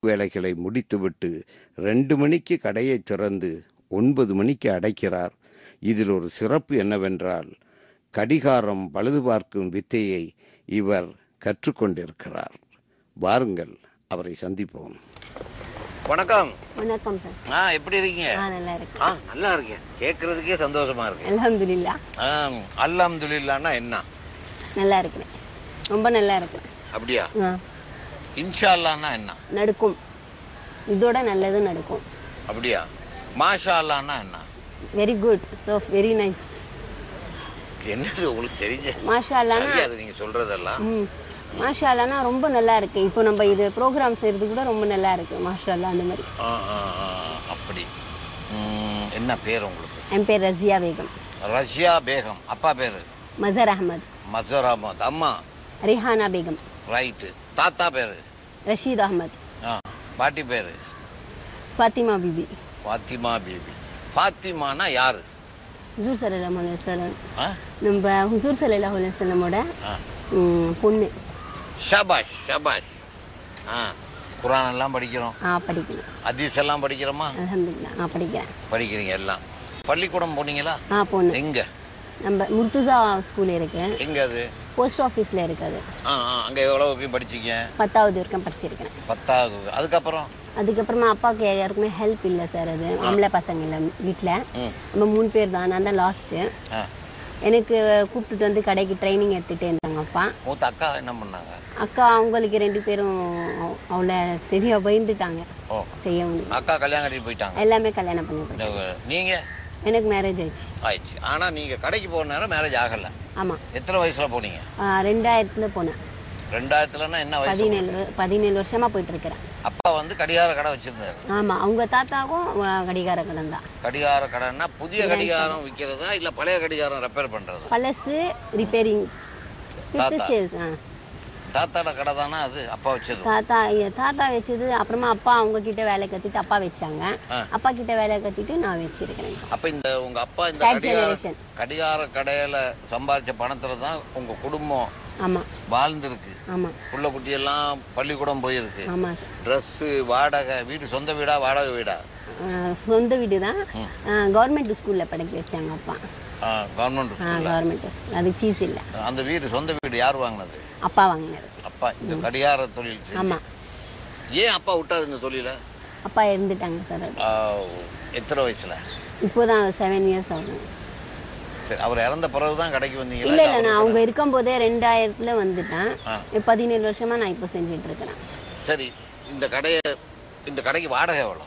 வேலைகளை முடித்துவிட்டு ரெண்டு மணிக்கு கடையை திறந்து ஒன்பது மணிக்கு அடைக்கிறார் இதில் ஒரு சிறப்பு என்னவென்றால் கடிகாரம் பழுது பார்க்கும் வித்தையை இவர் கற்றுக்கொண்டிருக்கிறார் வாருங்கள் அவரை சந்திப்போம் வணக்கம் வணக்கம் சார் ஆ எப்படி இருக்கீங்க ஆ நல்லா இருக்கு ஆ நல்லா இருக்கேன் கேட்கறதுக்கே சந்தோஷமா இருக்கு அல்ஹம்துலில்லா ஆ அல்ஹம்துலில்லான்னா என்ன நல்லா இருக்கிறேன் ரொம்ப நல்லா இருக்கிறேன் அப்படியா ஆ இன்ஷா அல்லான்னா என்ன நடக்கும் இதோட நல்லது நடக்கும் அப்படியா மாஷா அல்லான்னா என்ன very good so very nice என்னது உங்களுக்கு தெரிஞ்ச மாஷா அல்லானா தெரியாது நீங்க சொல்றதெல்லாம் ம் மாஷா அல்லானா ரொம்ப நல்லா இருக்கு இப்போ நம்ம இது ப்ரோக்ராம் செய்கிறது கூட ரொம்ப நல்லா இருக்கு மாஷா அல்லா அந்த மாதிரி ஆ, ஆ, ஆ, அப்படி ம், என்ன பேர் உங்களுக்கு என் பேர் ரஸியா பேகம் ரஷ்யா பேகம் அப்பா பேர் மசர் அஹமத் மசர் அஹமத் அம்மா ரிஹானா பேகம் ரைட்டு தாத்தா பேர் ரஷீத் அஹமத் ஆ பாட்டி பேர் ஃபாத்திமா பிபி ஃபாத்திமா பேபி ஃபாத்திமானா யாரு ஹுசூர் சல்லாஹ் அலுவலம் ஆ நம்ம ஹுசூர் சல்லாஹ் அலுவலமோட ஆ பொண்ணு ஷபாஷ் ஷபாஷ் ஆ குரான் எல்லாம் படிக்கிறோம் ஆ படிக்கணும் ஹதீஸ் எல்லாம் படிக்கிறோமா அல்ஹம்துலில்லா ஆ படிக்கிறேன் படிக்கிறீங்க எல்லாம் பள்ளிக்கூடம் போனீங்களா ஆ பொண்ணு எங்க நம்ம முர்துசா ஸ்கூல் இருக்கு எங்க அது போஸ்ட் ஆஃபீஸில் இருக்குது ஆ ஆ அங்கே எவ்வளோ வரைக்கும் படிச்சீங்க பத்தாவது வரைக்கும் படிச்சிருக்கிறேன் பத்தாவது அதுக்கப்புறம் அதுக்கப்புறமா அப்பாவுக்கு யாருக்குமே ஹெல்ப் இல்லை சார் அது ஆம்பளை பசங்க இல்லை வீட்டில் ம் நம்ம மூணு பேர் தான் நான் தான் லாஸ்ட்டு ஆ எனக்கு கூப்பிட்டுட்டு வந்து கடைக்கு ட்ரைனிங் எடுத்துகிட்டே இருந்தாங்க அப்பா மூத்த அக்கா என்ன பண்ணாங்க அக்கா அவங்களுக்கு ரெண்டு பேரும் அவளை சரியாக பயந்துட்டாங்க ஓ செய்ய முடியும் அக்கா கல்யாணம் கட்டிட்டு போயிட்டாங்க எல்லாமே கல்யாணம் பண்ணி இந்த நீங்க எனக்கு மேரேஜ் ஆயிடுச்சு ஆயிடுச்சு ஆனா நீங்க கடைக்கு போன நேரம் மேரேஜ் ஆகல ஆமாம் எத்தனை வயசுல போனீங்க ரெண்டாயிரத்தில் போனேன் ரெண்டாயிரத்துலன்னா என்ன வயசு பதினேழு பதினேழு வருஷமாக போயிட்டு இருக்கிறேன் அப்பா வந்து கடிகார கடை வச்சிருந்தாரு ஆமாம் அவங்க தாத்தாவும் அஹ், கடிகார கடன் தான் கடிகார கடைன்னா புதிய கடிகாரம் விற்கிறதா இல்ல பழைய கடிகாரம் ரெப்பேர் பண்றதா பழசு ரிப்பேரிங் தாத்தா. சேல்ஸ் ஆ தாத்தாட கடை தானே அது அப்பா வச்சது தாத்தா ஐயா, தாத்தா வச்சது அப்புறமா அப்பா அவங்க கிட்ட வேலை கத்திட்டு அப்பா வச்சாங்க ஆ. அப்பா கிட்ட வேலை கத்திட்டு நான் வச்சிருக்கிறேன் அப்ப இந்த உங்க அப்பா இந்த Third கடிகார generation. கடிகார கடையில சம்பாதிச்ச பணத்துல தான் உங்க குடும்பம் ஆமாம் வாழ்ந்திருக்கு ஆமாம் புள்ள குட்டியெல்லாம் பள்ளிக்கூடம் போயிருக்கு ஆமாம் சார் ட்ரெஸ்ஸு வாடகை வீடு சொந்த வீடா வாடகை வீடா ஆ, சொந்த வீடு தான் கவர்மெண்ட் ஸ்கூலில் படிக்க வச்சாங்க அப்பா கவர்மெண்ட் ஆ கவர்மெண்ட் ஸ்கூல் அதுக்கு ஃபீஸ் இல்லை அந்த வீடு சொந்த வீடு யார் வாங்கினது அப்பா வாங்கினாரு அப்பா இந்த கடிகார தொழில் செஞ்சு. ஆமாம் ஏன் அப்பா விட்டாரு இந்த தொழிலை அப்பா இருந்துட்டாங்க சார் அது ஆ, எத்தனை வயசுல இப்போ தான் செவன் இயர்ஸ் ஆகும் சரி அவர் இறந்த பிறகு தான் கடைக்கு வந்தீங்களா இல்லை இல்லை நான் அவங்க இருக்கும்போதே ரெண்டாயிரத்தில் வந்துட்டேன் ஆ. இப்ப பதினேழு வருஷமாக நான் இப்போ செஞ்சுட்டு இருக்கிறேன் சரி இந்த கடையை இந்த கடைக்கு வாடகை எவ்வளோ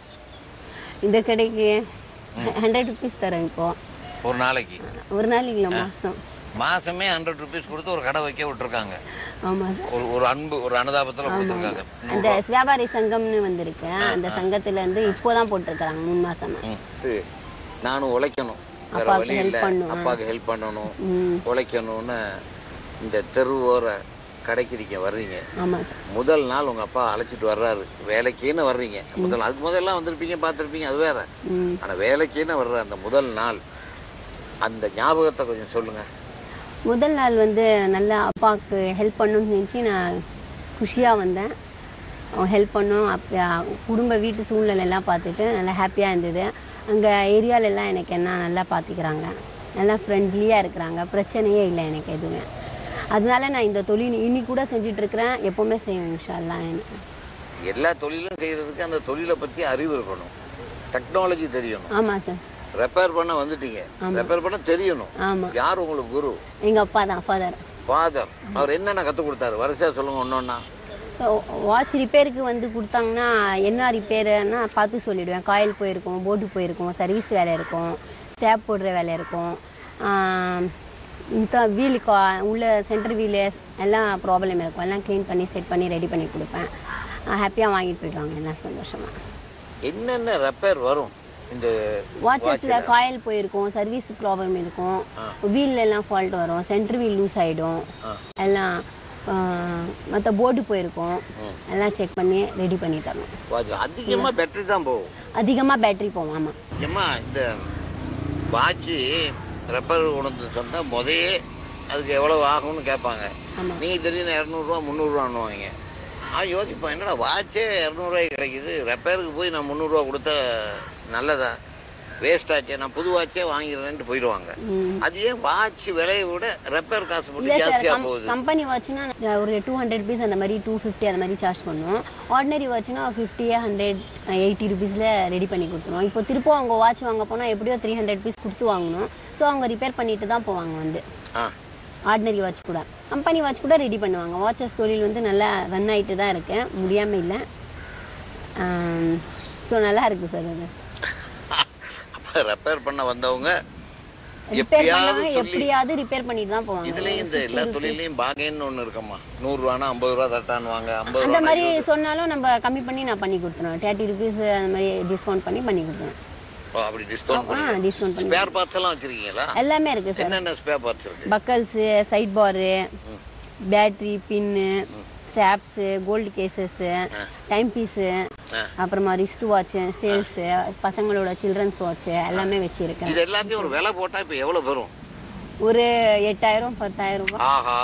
இந்த கடைக்கு ஹண்ட்ரட் ருபீஸ் தரேன் இப்போ ஒரு நாளைக்கு ஒரு நாளைக்கு இல்லை மாதம் மாசமே ஹண்ட்ரட் ருபீஸ் கொடுத்து ஒரு கடை வைக்க விட்டுருக்காங்க ஆமாம் சார் ஒரு ஒரு அன்பு ஒரு அனுதாபத்தில் கொடுத்துருக்காங்க அந்த வியாபாரி சங்கம்னு வந்திருக்கு அந்த சங்கத்துல இருந்து இப்போதான் போட்டிருக்கிறாங்க மூணு மாசமா ம். இது நானும் உழைக்கணும் வேற அப்பாவுக்கு வழி help இல்லை பண்ணணும். அப்பாவுக்கு ஹெல்ப் பண்ணணும் ம் உழைக்கணும்னு இந்த தெரு ஓர கடைக்கு நீங்க வர்றீங்க ஆமாம் சார் முதல் நாள் உங்க அப்பா அழைச்சிட்டு வர்றாரு வேலைக்குன்னு வர்றீங்க முதல் நாள். அதுக்கு முதல்ல வந்திருப்பீங்க பார்த்துருப்பீங்க அது வேற ம் ஆனா வேலைக்குன்னு வர்ற அந்த முதல் நாள் அந்த ஞாபகத்தை கொஞ்சம் சொல்லுங்க முதல் நாள் வந்து நல்லா அப்பாவுக்கு ஹெல்ப் பண்ணணும்னு நினச்சி நான் குஷியாக வந்தேன் அவன் ஹெல்ப் பண்ணோம் அப்போ குடும்ப வீட்டு சூழ்நிலை எல்லாம் பார்த்துட்டு நல்லா ஹாப்பியாக இருந்தது அங்கே ஏரியாலெல்லாம் எனக்கு என்ன நல்லா பார்த்துக்கிறாங்க நல்லா ஃப்ரெண்ட்லியாக இருக்கிறாங்க பிரச்சனையே இல்லை எனக்கு எதுவுமே அதனால நான் இந்த தொழில் இன்னி கூட செஞ்சிட்ருக்கிறேன் எப்போவுமே செய்வேன் இன்ஷால்லாம் எனக்கு எல்லா தொழிலும் செய்யறதுக்கு அந்த தொழிலை பத்தி அறிவு இருக்கணும் டெக்னாலஜி தெரியணும் ஆமாம் சார் ரெப்பேர் பண்ண வந்துட்டீங்க ரெப்பேர் பண்ண தெரியணும் ஆமாம் யார் உங்களுக்கு குரு எங்கள் அப்பா தான் ஃபாதர் ஃபாதர் அவர் என்னென்ன கற்றுக் கொடுத்தாரு வரிசையா சொல்லுங்க ஒன்னொன்னா ஸோ வாட்ச் ரிப்பேருக்கு வந்து கொடுத்தாங்கன்னா என்ன ரிப்பேருன்னா பார்த்து சொல்லிவிடுவேன் காயில் போயிருக்கும் போட்டு போயிருக்கும் சர்வீஸ் வேலை இருக்கும் ஸ்டேப் போடுற வேலை இருக்கும் ஆம், இந்த வீலு கா உள்ள சென்டர் வீலு எல்லாம் ப்ராப்ளம் இருக்கும் எல்லாம் க்ளீன் பண்ணி செட் பண்ணி ரெடி பண்ணி கொடுப்பேன் ஹாப்பியாக வாங்கிட்டு போயிடுவாங்க எல்லாம் சந்தோஷமாக என்னென்ன ரெப்பேர் வரும் இந்த வாட்சஸில் காயில் போயிருக்கும் சர்வீஸ் ப்ராப்ளம் இருக்கும் வீல்ல எல்லாம் ஃபால்ட் வரும் சென்டர் வீல் லூஸ் ஆகிடும் எல்லாம் மற்ற போர்டு போயிருக்கும் எல்லாம் செக் பண்ணி ரெடி பண்ணி தரணும் watch அதிகமா பேட்டரி தான் போகும் அதிகமாக பேட்டரி போகும் ஆமாம் ஏம்மா இந்த வாட்சு ரெப்பர் கொண்டு சொன்னா முதையே அதுக்கு எவ்வளவு ஆகும்னு கேட்பாங்க ஆமாம் நீங்கள் திடீர்னு இரநூறுவா முந்நூறுவான்னுவாங்க நான் யோசிப்பேன் என்னடா வாட்சே இரநூறுவாய்க்கு கிடைக்குது ரெப்பேருக்கு போய் நான் முந்நூறுரூவா கொடுத்தா நல்லதா வேஸ்ட் ஆச்சே நான் புது வாட்சே வாங்கிடுறேன்ட்டு போயிடுவாங்க ம். அது ஏன் வாட்ச் விலையை விட ரெப்பேர் காசு இல்லை மட்டும் சார் ஜாஸ்தியாக கம் போகுது கம்பெனி வாட்ச்னா ஒரு டூ ஹண்ட்ரட் ருபீஸ் அந்த மாதிரி டூ ஃபிஃப்டி அந்த மாதிரி சார்ஜ் பண்ணுவோம் ஆர்டினரி வாட்ச்னா ஃபிஃப்டி ஹண்ட்ரட் எயிட்டி ருபீஸில் ரெடி பண்ணி கொடுத்துருவோம் இப்போ திருப்பம் அவங்க வாட்ச் வாங்க போனால் எப்படியோ த்ரீ ஹண்ட்ரட் ருபீஸ் கொடுத்து வாங்கணும் ஸோ அவங்க ரிப்பேர் பண்ணிட்டு தான் போவாங்க வந்து ஆ ஆர்டினரி வாட்ச் கூட கம்பெனி வாட்ச் கூட ரெடி பண்ணுவாங்க வாட்சஸ் தொழில் வந்து நல்லா ரன் ஆகிட்டு தான் இருக்கேன் முடியாமல் இல்லை ஸோ நல்லா இருக்குது சார் அது அப்போ ரெப்பேர் பண்ண வந்தவங்க ரிப்பேர் எப்படியாவது பண்ணாங்க சொல்லி எப்படியாவது ரிப்பேர் பண்ணிட்டு தான் போவாங்க இதுலயும் இந்த எல்லா தொழிலையும் பாகேன்னு ஒண்ணு இருக்கம்மா நூறு ரூபானா ஐம்பது ரூபா தட்டானுவாங்க ஐம்பது அந்த ரூபா மாதிரி சொன்னாலும் நம்ம கம்மி பண்ணி நான் பண்ணி கொடுத்துருவேன் தேர்ட்டி ருபீஸ் அந்த மாதிரி டிஸ்கவுண்ட் பண்ணி பண்ணி கொடுத்துருவேன் அப்படி டிஸ்கவுண்ட் ஆ பண்ணி டிஸ்கவுண்ட் பண்ணி ஸ்பேர் பார்ட்ஸ் எல்லாம் வச்சிருக்கீங்களா எல்லாமே இருக்குது சார் என்னென்ன ஸ்பேர் பார்ட்ஸ் இருக்கு பக்கல்ஸு சைட் பாரு battery pin straps gold cases time piece ஆ. அப்புறமா ரிஸ்ட் வாட்ச்சு சேல்ஸு பசங்களோட சில்ட்ரன்ஸ் வாட்ச்சு எல்லாமே வச்சுருக்கேன் இது எல்லாத்தையும் ஒரு விலை போட்டா இப்ப எவ்வளவு வரும் ஒரு எட்டாயிரம் பத்தாயிரம் ரூபாய் ஆஹா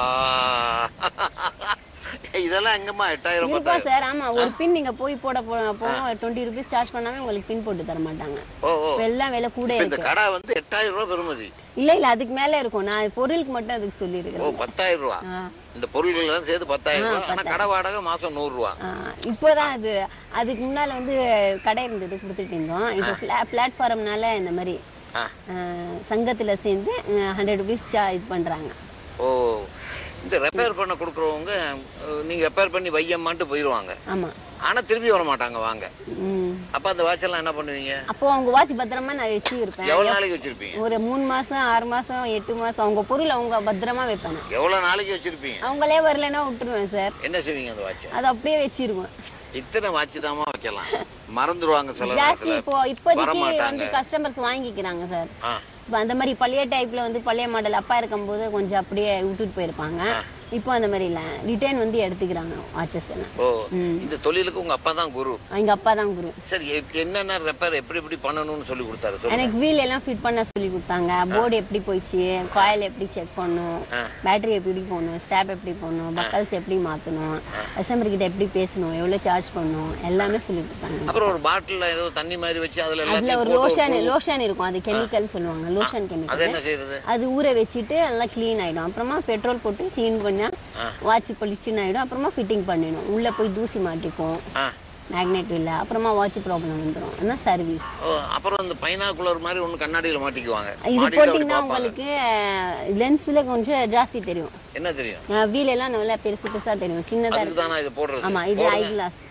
இதெல்லாம் எங்கம்மா எட்டாயிரம் இருக்கும் பத்தாயிரம் சார் ஆமா ஒரு பின் நீங்க போய் போட போ போக டுவெண்ட்டி ருபீஸ் சார்ஜ் பண்ணாம உங்களுக்கு பின் போட்டு தர மாட்டாங்க ஓ ஓ இப்ப எல்லாம் விலை கூட இப்ப இந்த இருக்கு கடை வந்து எட்டாயிரம் ரூபாய் பெறுமதி இல்ல இல்ல அதுக்கு மேல இருக்கும் நான் பொருளுக்கு மட்டும் அதுக்கு ஓ சொல்லியிருக்கிறேன் பத்தாயிரம் ரூபா ஆ. இந்த பொருள்கள் எல்லாம் சேர்த்து பத்தாயிரம் ரூபாய் ஆனா கடை வாடகை மாசம் நூறு ரூபா ஆ, இப்போதான் அது அதுக்கு முன்னால வந்து கடை இருந்தது கொடுத்துட்டு இருந்தோம் இப்போ பிளாட்ஃபார்ம்னால இந்த மாதிரி ஆ. ஆ, சங்கத்துல சேர்ந்து ஹண்ட்ரட் ருபீஸ் சா இது பண்றாங்க ஓ இந்த ரெப்பேர் பண்ண கொடுக்குறவங்க அஹ், நீங்க ரெப்பேர் பண்ணி வையம்மான்ட்டு போயிடுவாங்க ஆமா ஆனா திருப்பி வர மாட்டாங்க வாங்க ம் அப்ப அந்த வாட்ச் எல்லாம் என்ன பண்ணுவீங்க அப்போ அவங்க வாட்ச் பத்திரமா நான் வச்சு இருப்பேன் எவ்வளவு நாளைக்கு வச்சிருப்பீங்க ஒரு மூணு மாசம் ஆறு மாசம் எட்டு மாசம் அவங்க பொருள் அவங்க பத்திரமா வைப்பேன் நான். எவ்வளவு நாளைக்கு வச்சிருப்பீங்க அவங்களே வரலைன்னா விட்டுருவேன் சார் என்ன செய்வீங்க அந்த வாட்ச் அது அப்படியே வச்சிருவேன் இத்தனை வாட்ச் தாமா வைக்கலாம் மறந்துடுவாங்க சில ஜாஸ்தி நேரத்துல இப்போ இப்போதைக்கு வரமாட்டாங்க. வந்து கஸ்டமர்ஸ் வாங்கிக்கிறாங்க சார் ஆ இப்போ அந்த மாதிரி பழைய டைப்ல வந்து பழைய மாடல் அப்பா இருக்கும்போது கொஞ்சம் அப்படியே விட்டுட்டு போயிருப்பாங்க இப்போ அந்த மாதிரி இல்லை ரிட்டர்ன் வந்து எடுத்துக்கிறாங்க வாட்சஸ் எல்லாம் ஓ இந்த தொழிலுக்கு உங்க அப்பா தான் குரு எங்க அப்பா தான் குரு சரி எப்- என்னென்ன ரெப்பேர் எப்படி எப்படி பண்ணணும்னு சொல்லி கொடுத்தாரு சொல்லுங்க எனக்கு வீல் எல்லாம் ஃபிட் பண்ண சொல்லி கொடுத்தாங்க போர்டு எப்படி போயிடுச்சு காயில் எப்படி செக் பண்ணணும் பேட்டரி எப்படி போடணும் ஸ்டாப் எப்படி போடணும் பக்கல்ஸ் எப்படி மாற்றணும் கஸ்டமர் கிட்ட எப்படி பேசணும் எவ்வளோ சார்ஜ் பண்ணணும் எல்லாமே சொல்லி கொடுத்தாங்க அப்புறம் ஒரு பாட்டில்ல ஏதோ தண்ணி மாதிரி வச்சு அதுல அதுல எல்லாத்தையும் ஒரு போட்டு லோஷன் லோஷன் இருக்கும் அது கெமிக்கல் சொல்லுவாங்க லோஷன் அது கெமிக்கல் என்ன செய்யறது அது ஊற வச்சுட்டு நல்லா க்ளீன் ஆயிடும் அப்புறமா பெட்ரோல் போட்டு க்ளீன் பண்ணா வாட்ச் பொலிச்சுன்னு ஆயிடும் அப்புறமா ஃபிட்டிங் பண்ணிடும் உள்ள போய் தூசி மாட்டிக்கும் ஆ மேக்னெட் இல்லை அப்புறமா வாட்ச் ப்ராப்ளம் வந்துடும் அதான் சர்வீஸ் ஓ, அப்புறம் இந்த பைனாக்குலர் மாதிரி ஒண்ணு கண்ணாடியில மாட்டிக்குவாங்க இது மாட்டிட்டு அப்படி போட்டிங்கன்னா பார்ப்பாங்க. உங்களுக்கு லென்ஸில் கொஞ்சம் ஜாஸ்தி தெரியும் என்ன தெரியும் வீல் எல்லாம் நல்லா பெருசு பெருசா தெரியும் சின்னதா அதுக்கு இருக்கும் தானா இது போடுறது ஆமா இது ஐ கிளாஸ்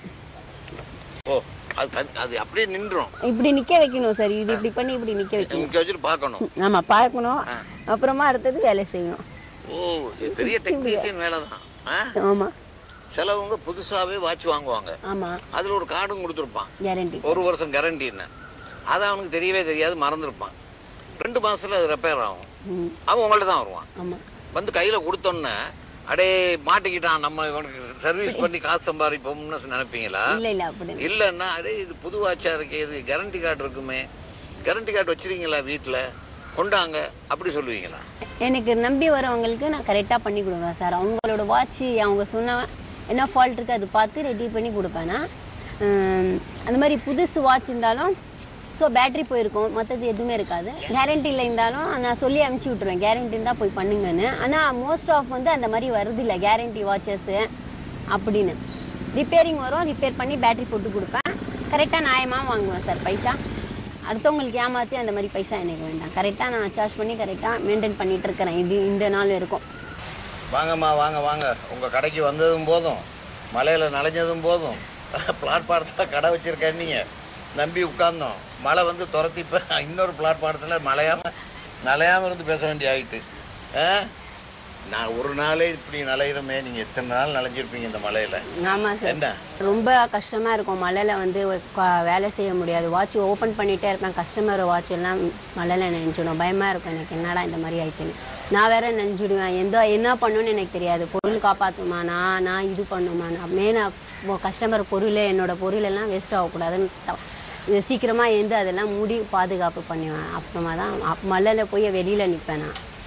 ஓ அது கண்- அது அப்படியே நின்றும் இப்படி நிக்க வைக்கணும் சார் இது இப்படி பண்ணி இப்படி நிக்க வைக்கணும் இங்க வச்சுட்டு பார்க்கணும் ஆமா பார்க்கணும் அப்புறமா அடுத்தது வேலை செய்யணும் ஓ இது பெரிய டெக்னீஷியன் வேலை தான் ஆமா சிலவங்க புதுசாவே வாட்ச் வாங்குவாங்க ஆமா அதுல ஒரு கார்டும் கொடுத்துருப்பான் கேரண்டி ஒரு வருஷம் கேரண்டின்னு அது அவனுக்கு தெரியவே தெரியாது மறந்துருப்பான் ரெண்டு மாசத்துல அது ரெப்பேர் ஆகும் ம் அவன் உங்கள்ட்ட தான் வருவான் ஆமா வந்து கையில கொடுத்தோன்னே அடே மாட்டிக்கிட்டான் நம்ம இவனுக்கு சர்வீஸ் பண்ணி காசு சம்பாதிப்போம்னு நினைப்பீங்களா இல்ல இல்ல அப்படி இல்லைன்னா அடே இது புது வாட்சா இருக்கே இது கேரண்டி கார்டு இருக்குமே கேரண்டி கார்டு வச்சிருக்கீங்களா வீட்டுல கொண்டாங்க அப்படி சொல்லுவீங்களா எனக்கு நம்பி வரவங்களுக்கு நான் கரெக்டாக பண்ணி கொடுப்பேன் சார் அவங்களோட வாட்ச் அவங்க சொன்ன என்ன ஃபால்ட் இருக்குது அது பார்த்து ரெடி பண்ணி கொடுப்பேன் நான் உம், அந்த மாதிரி புதுசு வாட்ச் இருந்தாலும் ஸோ பேட்டரி போயிருக்கும் மற்றது எதுவுமே இருக்காது கேரண்டியில் இருந்தாலும் நான் சொல்லி அனுப்பிச்சி விட்ருவேன் கேரண்டி இருந்தால் போய் பண்ணுங்கன்னு ஆனால் மோஸ்ட் ஆஃப் வந்து அந்த மாதிரி வருது இல்லை கேரண்டி வாட்சஸ்ஸு அப்படின்னு ரிப்பேரிங் வரும் ரிப்பேர் பண்ணி பேட்டரி போட்டு கொடுப்பேன் கரெக்டாக நியாயமாக வாங்குவேன் சார் பைசா அடுத்தவங்களுக்கு ஏமாற்றி அந்த மாதிரி பைசா எனக்கு வேண்டாம் கரெக்டாக நான் சார்ஜ் பண்ணி கரெக்டாக மெயின்டைன் பண்ணிட்டு இருக்கிறேன் இது இந்த நாள் இருக்கும் வாங்கம்மா வாங்க வாங்க உங்க கடைக்கு வந்ததும் போதும் மலையில நனைஞ்சதும் போதும் பிளாட்பாரத்தில் கடை வச்சிருக்கேன் நீங்க நம்பி உட்கார்ந்தோம் மழை வந்து துரத்தி இப்போ இன்னொரு பிளாட்பாரத்தில் மலையாம நலையாம இருந்து பேச வேண்டிய ஆயிட்டு ஆ? நான் ஒரு நாளே இப்படி நலையிறமே நீங்க எத்தனை நாள் நனைஞ்சிருப்பீங்க இந்த மலையில ஆமாம் சார் என்ன ரொம்ப கஷ்டமாக இருக்கும் மழையில் வந்து க- வேலை செய்ய முடியாது வாட்ச் ஓப்பன் பண்ணிகிட்டே இருப்பேன் கஸ்டமர் வாட்ச் எல்லாம் மழையில் நினைச்சிடும் பயமாக இருக்கும் எனக்கு என்னடா இந்த மாதிரி ஆயிடுச்சுன்னு நான் வேற நினைச்சிடுவேன் எந்த என்ன பண்ணணும்னு எனக்கு தெரியாது பொருள் காப்பாற்றுமா நான் நான் இது பண்ணுமா நான் மெயினாக கஸ்டமர் பொருள் என்னோட பொருள் எல்லாம் வேஸ்ட் ஆகக்கூடாதுன்னு த- இது சீக்கிரமாக எழுந்து அதெல்லாம் மூடி பாதுகாப்பு பண்ணுவேன் அப்புறமா தான் அப்- மழையில் போய் வெளியில் நிற்பேன் நான்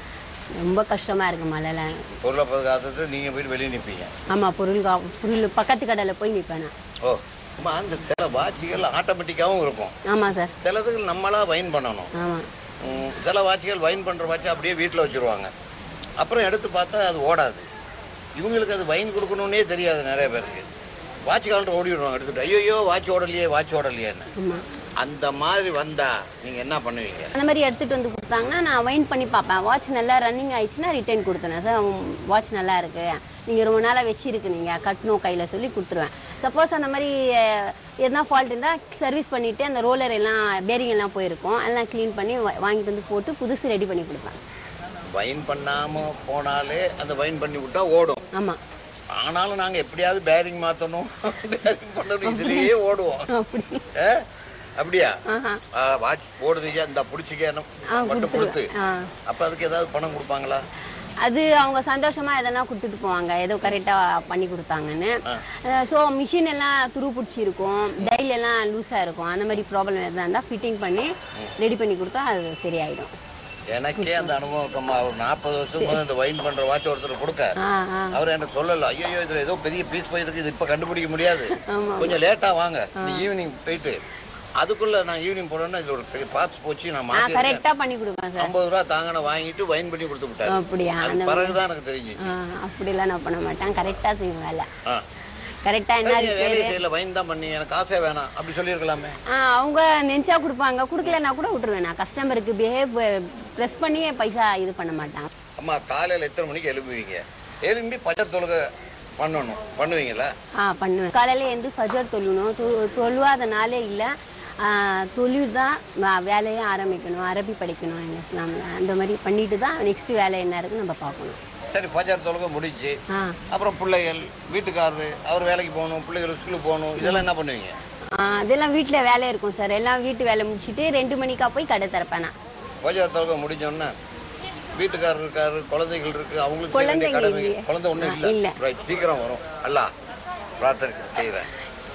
ரொம்ப கஷ்டமாக இருக்குது மழையில பொருளை பாதுகாத்துட்டு நீங்கள் போயிட்டு வெளியே நிற்பீங்க ஆமாம் பொருள் கா பொருள் பக்கத்து கடையில் போய் நிற்பேன் நான் ஓ அம்மா அந்த சில வாட்சிகள் ஆட்டோமேட்டிக்காகவும் இருக்கும் ஆமாம் சார் சிலதுக்கு நம்மளாக வைன் பண்ணணும் ஆமாம் ம், சில வாட்சிகள் வைன் பண்ணுற வாட்சி அப்படியே வீட்டில் வச்சுருவாங்க அப்புறம் எடுத்து பார்த்தா அது ஓடாது இவங்களுக்கு அது வைன் கொடுக்கணுன்னே தெரியாது நிறைய பேருக்கு வாட்ச் காலத்தில் ஓடி விடுவாங்க எடுத்துட்டு ஐயோ வாட்ச் ஓடலையே வாட்ச் ஓடலையேன்னு ஆமாம் அந்த மாதிரி வந்தால் நீங்கள் என்ன பண்ணுவீங்க அந்த மாதிரி எடுத்துகிட்டு வந்து கொடுத்தாங்கன்னா நான் வைன் பண்ணி பார்ப்பேன் வாட்ச் நல்லா ரன்னிங் ஆயிடுச்சுன்னா ரிட்டர்ன் கொடுத்துருவேன் சார் வாட்ச் நல்லா இருக்கு நீங்கள் ரொம்ப நாளாக வச்சிருக்கு நீங்கள் கட்டணும் கையில் சொல்லி கொடுத்துருவேன் சப்போஸ் அந்த மாதிரி அஹ், எதனா ஃபால்ட் இருந்தால் சர்வீஸ் பண்ணிவிட்டு அந்த ரோலர் எல்லாம் பேரிங் எல்லாம் போயிருக்கும் எல்லாம் க்ளீன் பண்ணி வா- வாங்கிட்டு வந்து போட்டு புதுசு ரெடி பண்ணி கொடுப்பேன் வைன் பண்ணாமல் போனாலே அந்த வைன் பண்ணி விட்டா ஓடும் ஆமாம் ஆனாலும் நாங்கள் எப்படியாவது பேரிங் மாற்றணும் பேரிங் பண்ணணும் இதுலேயே ஓடுவோம் அப்படி ஏ? அப்படியா ஆஹா வாட்ச் போடுதுங்க இந்த பிடிச்சிக்க ஆ மட்டும் கொடுத்து கொடுத்துருவேன் ஆ அப்போ அதுக்கு ஏதாவது பணம் கொடுப்பாங்களா அது அவங்க சந்தோஷமா எதனா கொடுத்துட்டு போவாங்க ஏதோ கரெக்டாக பண்ணி கொடுத்தாங்கன்னு ஸோ மிஷின் எல்லாம் துரு பிடிச்சி இருக்கும் டைல் எல்லாம் லூஸாக இருக்கும் அந்த மாதிரி ப்ராப்ளம் எதாக இருந்தால் ஃபிட்டிங் பண்ணி ரெடி பண்ணி கொடுத்தா அது சரியாயிடும் எனக்கே அந்த அனுபவம் இருக்கம்மா ஒரு நாற்பது வருஷத்துக்கு முதல்ல இந்த வைன் பண்ற வாட்ச் ஒருத்தர் கொடுக்க ஆ ஆ அவர் எனக்கு சொல்லல ஐயோ இதுல ஏதோ பெரிய பீஸ் போயிருக்கு இது இப்ப கண்டுபிடிக்க முடியாது ஆமா. கொஞ்சம் லேட்டா வாங்க நீ ஈவினிங் போயிட்டு அதுக்குள்ள நான் ஈவினிங் போனோன்னா இது ஒரு பெரிய பார்ட்ஸ் போச்சு நான் ஆ மாத்தி கரெக்டாக பண்ணி கொடுப்பேன் சார் ஐம்பது ரூபா தாங்கன வாங்கிட்டு வைன் பண்ணி கொடுத்து விட்டாரு அப்படியா அது அந்த பிறகுதான் எனக்கு தெரிஞ்சு ஆ அப்படிலாம் நான் பண்ண மாட்டேன் கரெக்டாக செய்வேன் வேலை ஆ கரெக்டாக என்ன நீங்க இருக்கு வேலையை செய்யல வைன் தான் பண்ணி எனக்கு காசே வேணாம் அப்படி சொல்லியிருக்கலாமே ஆ, அவங்க நெஞ்சா கொடுப்பாங்க கொடுக்கலன்னா கூட விட்டுருவேன் நான் கஸ்டமருக்கு பிஹேவ் ப்ரெஸ் பண்ணி பைசா இது பண்ண மாட்டான் அம்மா காலையில எத்தனை மணிக்கு எழுப்புவீங்க எழும்பி பச்சர் தொழுகை பண்ணணும் பண்ணுவீங்களா ஆ பண்ணுவேன் காலையில் எழுந்து ஃபஜர் தொழுணும் தொ- தொழுவாத நாளே இல்லை தொழில் தான் வ- வேலையை ஆரம்பிக்கணும் அரபி படிக்கணும் எங்கள் இஸ்லாமில் அந்த மாதிரி பண்ணிட்டு தான் நெக்ஸ்ட் வேலை என்ன இருக்குன்னு நம்ம பார்க்கணும் சரி பச்சர் தொழுகை முடிஞ்சு ஆ அப்புறம் பிள்ளைகள் வீட்டுக்காரரு அவர் வேலைக்கு போகணும் பிள்ளைகள் ஸ்கூலுக்கு போகணும் இதெல்லாம் என்ன பண்ணுவீங்க ஆ, அதெல்லாம் வீட்டில் வேலை இருக்கும் சார் எல்லாம் வீட்டு வேலை முடிச்சுட்டு ரெண்டு மணிக்கா போய் கடை திறப்பேன் நான் பஜார் தொகை முடிஞ்சோடனே வீட்டுக்காரர் இருக்காரு குழந்தைகள் இருக்கு அவங்களுக்கு செய்ய வேண்டிய குழந்தைங்க கடமை இல்லையே. குழந்தை ஒன்றும் ஆ, இல்லை இல்ல. ரைட் சீக்கிரம் வரும் அல்ல பிரார்த்தனை செய்கிறேன்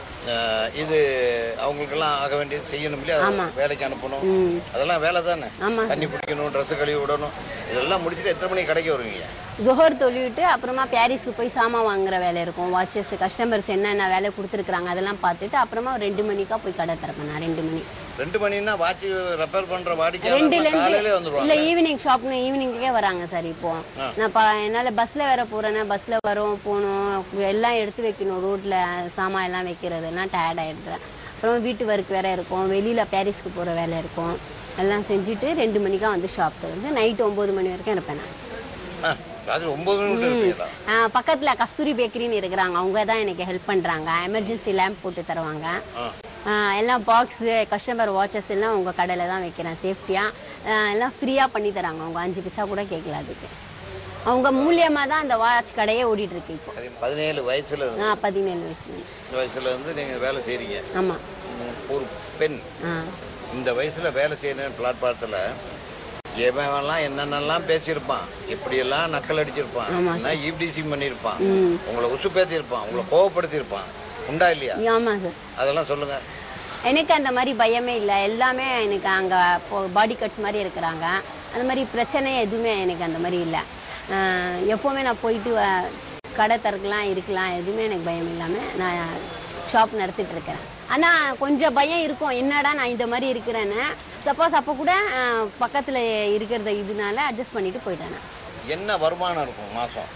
இது அவங்களுக்கெல்லாம் ஆக வேண்டியது செய்யணும் இல்லையா ஆமா. வேலைக்கு அனுப்பணும் ம் அதெல்லாம் வேலை தானே ஆமாம் தண்ணி பிடிக்கணும் ட்ரெஸ்ஸு கழுவி விடணும் இதெல்லாம் முடிச்சுட்டு எத்தனை மணிக்கு கடைக்கு வருவீங்க ஜொஹர் தொழிவிட்டு அப்புறமா பாரிஸ்க்கு போய் சாமான் வாங்குற வேலை இருக்கும் வாட்சஸ் கஸ்டமர்ஸ் என்னென்ன வேலை கொடுத்துருக்குறாங்க அதெல்லாம் பார்த்துட்டு அப்புறமா ஒரு ரெண்டு மணிக்கா போய் கடை திறப்பேன் நான் ரெண்டு மணி ரெண்டு மணின்னா வாட்ச் ரெப்பேர் பண்ற ரெண்டுல வாடிக்கையாளர் காலையிலே இருந்து வந்துருவாங்க இல்ல ஈவினிங் ஷாப்னு ஈவினிங்கே வராங்க சார் இப்போ நான் பா என்னால பஸ்ல வேற போறேன்னா பஸ்ல வரோம் போகணும் எல்லாம் எடுத்து வைக்கணும் ரோட்ல சாமான் எல்லாம் வைக்கிறது எல்லாம் டயர்ட் ஆயிடுது அப்புறம் வீட்டு ஒர்க் வேற இருக்கும் வெளியில பாரிஸ்க்கு போற வேலை இருக்கும் எல்லாம் செஞ்சுட்டு ரெண்டு மணிக்கா வந்து ஷாப் திறந்து நைட் ஒன்பது மணி வரைக்கும் இருப்பேன் நான் ஆ, ராத்திரி ஒன்பது மணி விட்டு இருப்பீங்களா ஆ, பக்கத்துல கஸ்தூரி பேக்கரின்னு இருக்கிறாங்க அவங்க தான் எனக்கு ஹெல்ப் பண்றாங்க எமர்ஜென்சி லேம்ப் போட்டு தருவாங்க ஆ ஆ, எல்லாம் பாக்ஸு கஸ்டமர் வாட்சஸ் எல்லாம் உங்க கடையில தான் வைக்கிறேன் சேஃப்டியா எல்லாம் ஃப்ரீயா பண்ணி தராங்க அவங்க அஞ்சு பைசா கூட கேட்கல அதுக்கு அவங்க மூலியமா தான் அந்த வாட்ச் கடையே ஓடிட்டு இருக்கு இப்போ சரி பதினேழு வயசுல இருந்து ஆ பதினேழு வயசுல இந்த வயசுல இருந்து நீங்க வேலை செய்றீங்க ஆமா ம், ஒரு பெண் ஆ இந்த வயசுல வேலை செய்யணும் பிளாட்பாரத்தில் எவன்லாம் என்னென்னலாம் பேசியிருப்பான் எப்படியெல்லாம் நக்கல் அடிச்சிருப்பான் என்ன ஈவ்டீசிங் பண்ணியிருப்பான் உங்களை உசு பேத்தியிருப்பான் உங்களை கோவப்படுத்தியிருப்பான் உண்டா இல்லையா ஆமா சார் அதெல்லாம் சொல்லுங்க எனக்கு அந்த மாதிரி பயமே இல்லை எல்லாமே எனக்கு அங்கே பாடி கட்ஸ் மாதிரி இருக்கிறாங்க அந்த மாதிரி பிரச்சனை எதுவுமே எனக்கு அந்த மாதிரி இல்லை ஆஹ் எப்போவுமே நான் போயிட்டு வ- கடை திறக்கலாம் இருக்கலாம் எதுவுமே எனக்கு பயம் இல்லாமல் நான் ஷாப் நடத்திட்டு இருக்கிறேன் ஆனால் கொஞ்சம் பயம் இருக்கும் என்னடா நான் இந்த மாதிரி இருக்கிறேன்னு சப்போஸ் அப்போ கூட பக்கத்தில் இருக்கிறத இதனால அட்ஜஸ்ட் பண்ணிட்டு போயிட்டேன் நான். என்ன வருமானம் இருக்கும் மாசம்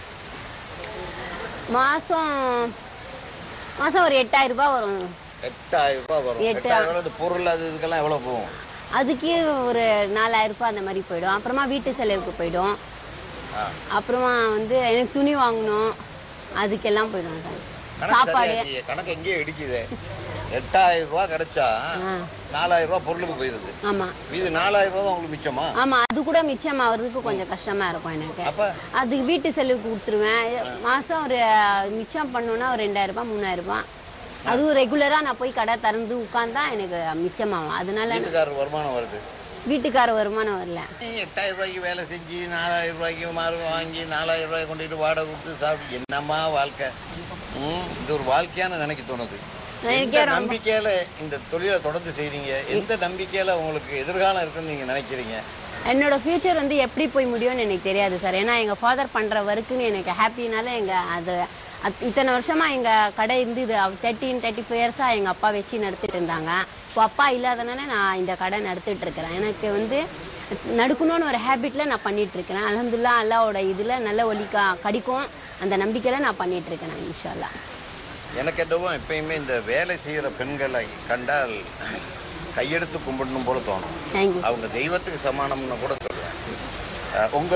மாதம் மாதம் ஒரு எட்டாயிரம் ரூபாய் வரும் எட்டாயிரம் ரூபாய் வரும் எட்டு. எட்டாயிரம் ரூபாய் இந்த பொருள் அது இதுக்கெல்லாம் எவ்வளோ போகும் அதுக்கே ஒரு நாலாயிரம் ரூபாய் அந்த மாதிரி போயிடும் அப்புறமா வீட்டு செலவுக்கு போயிடும் ஆ. அப்புறமா வந்து எனக்கு துணி வாங்கணும் அதுக்கெல்லாம் போயிடும் சார் கணக்கு சாப்பாடு சரியா இல்லையே. கணக்கு எங்கேயோ இடிக்குது எட்டாயிரம் ரூபாய் கிடைச்சா நாலாயிரம் ரூபாய் பொருளுக்கு போயிருது ஆமா இது நாலாயிரம் ரூபாய் தான் உங்களுக்கு மிச்சமா ஆமா அது கூட மிச்சம் ஆகுறதுக்கு கொஞ்சம் கஷ்டமா இருக்கும் எனக்கு அப்ப அதுக்கு வீட்டு செலவுக்கு கொடுத்துருவேன் மாசம் ஒரு மிச்சம் பண்ணோன்னா ஒரு ரெண்டாயிரம் ரூபாய் மூணாயிரம் ரூபாய் அதுவும் ரெகுலரா நான் போய் கடை திறந்து உட்காந்தா எனக்கு மிச்சமாகும் அதனால வீட்டுக்காரர் வருமானம் வருது வீட்டுக்கார வருமானம் வரல நீ எட்டாயிரம் ரூபாய்க்கு வேலை செஞ்சு நாலாயிரம் ரூபாய்க்கு மாறு வாங்கி நாலாயிரம் ரூபாய் கொண்டுட்டு வாடகை கொடுத்து சாப்பிட்டு என்னம்மா வாழ்க்கை ம் இது ஒரு வாழ்க்கையான நினைக்க தோணுது எனக்கே எந்த நம்பிக்கையில இந்த தொழிலை தொடர்ந்து செய்றீங்க எந்த நம்பிக்கையில உங்களுக்கு எதிர்காலம் இருக்குன்னு நீங்க நினைக்கிறீங்க என்னோட ஃப்யூச்சர் வந்து எப்படி போய் முடியும்னு எனக்கு தெரியாது சார் ஏன்னா எங்கள் ஃபாதர் பண்ணுற ஒர்க்குன்னு எனக்கு ஹாப்பினால எங்கள் அது அத்- இத்தனை வருஷமாக எங்கள் கடை இருந்தது தேர்ட்டின் தேர்ட்டி ஃபைவ் இயர்ஸாக எங்கள் அப்பா வச்சு நடத்திட்டு இருந்தாங்க இப்போ அப்பா இல்லாதனால நான் இந்த கடை நடத்திட்டு இருக்கிறேன் எனக்கு வந்து நடுக்கணும்னு ஒரு ஹேபிட்டில் நான் பண்ணிட்டு இருக்கிறேன் அலமதுல்லா அல்லாவோட இதில் நல்ல ஒலிக்கா கிடைக்கும் அந்த நம்பிக்கையில் நான் பண்ணிட்டு இருக்கிறேன் இன்ஷால்லா எனக்கு என்னவோ எப்பயுமே இந்த வேலை செய்கிற பெண்களை கண்டால் கையெடுத்து கும்பிடணும் போல தோணும் தேங்க்யூ அவங்க தெய்வத்துக்கு சமானம்னு கூட சொல்லுவேன் அஹ் உங்க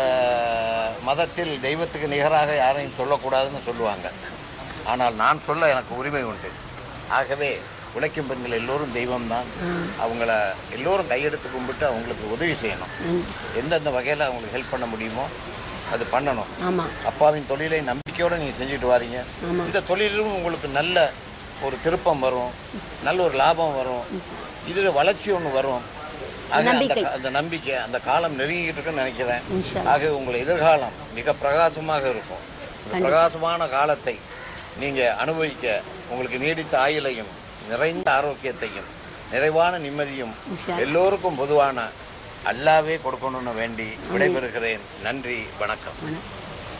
மதத்தில் தெய்வத்துக்கு நிகராக யாரையும் சொல்லக்கூடாதுன்னு சொல்லுவாங்க ஆனால் நான் சொல்ல எனக்கு உரிமை உண்டு ஆகவே உழைக்கும் பெண்கள் எல்லோரும் தெய்வம்தான் அவங்கள எல்லோரும் கையெடுத்து கும்பிட்டு அவங்களுக்கு உதவி செய்யணும் எந்தெந்த வகையில் அவங்களுக்கு ஹெல்ப் பண்ண முடியுமோ அது பண்ணணும் ஆமாம் அப்பாவின் தொழிலை நம்பிக்கையோடு நீங்கள் செஞ்சுட்டு வாரீங்க ஆமாம். இந்த தொழிலும் உங்களுக்கு நல்ல ஒரு திருப்பம் வரும் நல்ல ஒரு லாபம் வரும் இதில் வளர்ச்சி ஒன்று வரும் ஆக அந்த நம்பிக்கை. கா- அந்த நம்பிக்கை அந்த காலம் நெருங்கிட்டு இருக்குன்னு நினைக்கிறேன் இன்ஷா ஆக உங்கள் எதிர்காலம் மிக பிரகாசமாக இருக்கும் இந்த பிரகாசமான காலத்தை நீங்கள் அனுபவிக்க உங்களுக்கு நீடித்த ஆயுளையும் நிறைந்த ஆரோக்கியத்தையும் நிறைவான நிம்மதியும் இன்ஷா எல்லோருக்கும் பொதுவான அல்லாவே கொடுக்கணும்னு வேண்டி விடைபெறுகிறேன் நன்றி வணக்கம் வணக்கம்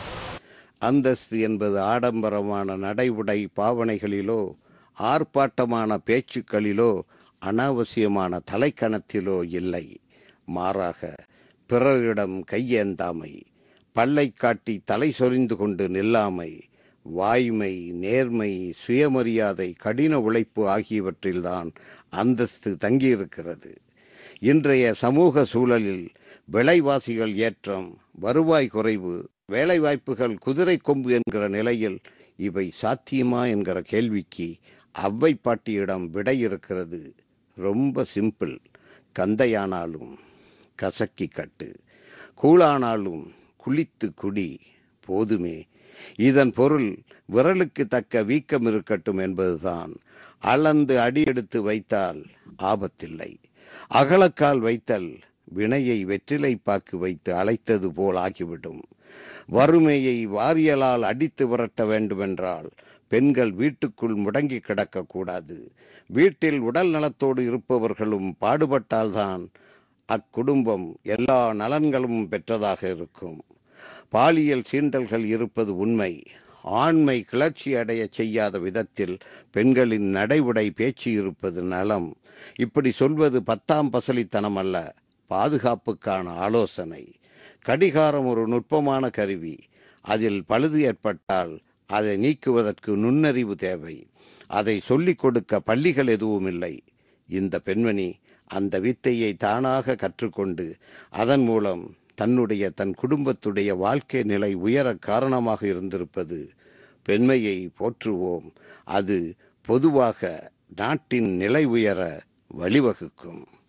அந்தஸ்து என்பது ஆடம்பரமான நடைவுடை பாவனைகளிலோ ஆர்ப்பாட்டமான பேச்சுக்களிலோ அனாவசியமான தலைக்கணத்திலோ இல்லை மாறாக பிறரிடம் கையேந்தாமை பல்லை காட்டி தலை சொரிந்து கொண்டு நில்லாமை வாய்மை நேர்மை சுயமரியாதை கடின உழைப்பு ஆகியவற்றில்தான் அந்தஸ்து தங்கியிருக்கிறது இன்றைய சமூக சூழலில் விலைவாசிகள் ஏற்றம் வருவாய் குறைவு வேலைவாய்ப்புகள் குதிரை கொம்பு என்கிற நிலையில் இவை சாத்தியமா என்கிற கேள்விக்கு அவ்வை பாட்டியிடம் விடை இருக்கிறது ரொம்ப சிம்பிள் கந்தையானாலும் கசக்கி கட்டு கூழானாலும் குளித்து குடி போதுமே இதன் பொருள் விரலுக்கு தக்க வீக்கம் இருக்கட்டும் என்பதுதான் அளந்து அடியெடுத்து வைத்தால் ஆபத்தில்லை அகலக்கால் வைத்தல் வினையை வெற்றிலை பாக்கு வைத்து அழைத்தது போல் ஆகிவிடும் வறுமையை வாரியலால் அடித்து விரட்ட வேண்டுமென்றால் பெண்கள் வீட்டுக்குள் முடங்கி கிடக்கக்கூடாது வீட்டில் உடல் நலத்தோடு இருப்பவர்களும் பாடுபட்டால்தான் அக்குடும்பம் எல்லா நலன்களும் பெற்றதாக இருக்கும் பாலியல் சீண்டல்கள் இருப்பது உண்மை ஆண்மை கிளர்ச்சி அடைய செய்யாத விதத்தில் பெண்களின் நடைவுடை பேச்சு இருப்பது நலம் இப்படி சொல்வது பத்தாம் பசலித்தனம் அல்ல பாதுகாப்புக்கான ஆலோசனை கடிகாரம் ஒரு நுட்பமான கருவி அதில் பழுது ஏற்பட்டால் அதை நீக்குவதற்கு நுண்ணறிவு தேவை அதை சொல்லிக் கொடுக்க பள்ளிகள் எதுவும் இல்லை இந்த பெண்மணி அந்த வித்தையை தானாக கற்றுக்கொண்டு அதன் மூலம் தன்னுடைய தன் குடும்பத்துடைய வாழ்க்கை நிலை உயர காரணமாக இருந்திருப்பது பெண்மையை போற்றுவோம் அது பொதுவாக நாட்டின் நிலை உயர வழிவகுக்கும்